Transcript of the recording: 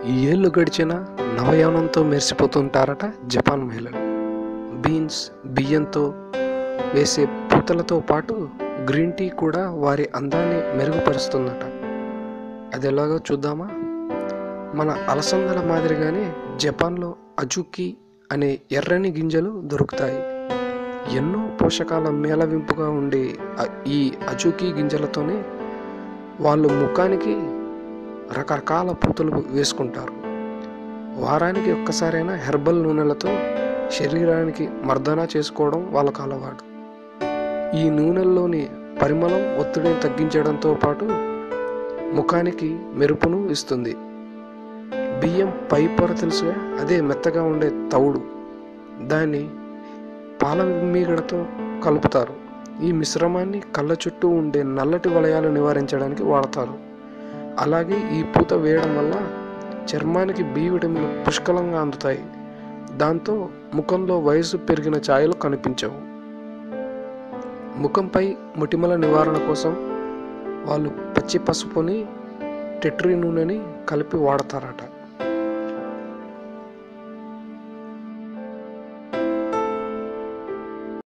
ఈ ఏళ్ళు గడిచిన నవయవనంతో మెరిసిపోతుంటారట జపాన్ మహిళలు బీన్స్ బియ్యంతో వేసే పూతలతో పాటు గ్రీన్ టీ కూడా వారి అందాన్ని మెరుగుపరుస్తుందట అది ఎలాగో చూద్దామా మన అలసందల మాదిరిగానే జపాన్లో అజుకి అనే ఎర్రని గింజలు దొరుకుతాయి ఎన్నో పోషకాల మేళవింపుగా ఉండే అ- ఈ అజుకి గింజలతోనే వాళ్ళు ముఖానికి రకరకాల పూతలు వేసుకుంటారు వారానికి ఒక్కసారైనా హెర్బల్ నూనెలతో శరీరానికి మర్దన చేసుకోవడం వాళ్ళకు అలవాటు ఈ నూనెల్లోని పరిమళం ఒత్తిడిని తగ్గించడంతో పాటు ముఖానికి మెరుపును ఇస్తుంది బియ్యం పై పొర తెలుసుగా అదే మెత్తగా ఉండే తవుడు దాన్ని పాల మీగడతో కలుపుతారు ఈ మిశ్రమాన్ని కళ్ళ చుట్టూ ఉండే నల్లటి వలయాలు నివారించడానికి వాడతారు అలాగే ఈ పూత వేయడం వల్ల చర్మానికి బి విటమిన్లు పుష్కలంగా అందుతాయి దాంతో ముఖంలో వయసు పెరిగిన ఛాయలు కనిపించవు ముఖంపై ముటిమల నివారణ కోసం వాళ్ళు పచ్చి పసుపుని టెట్రీ నూనెని కలిపి వాడతారట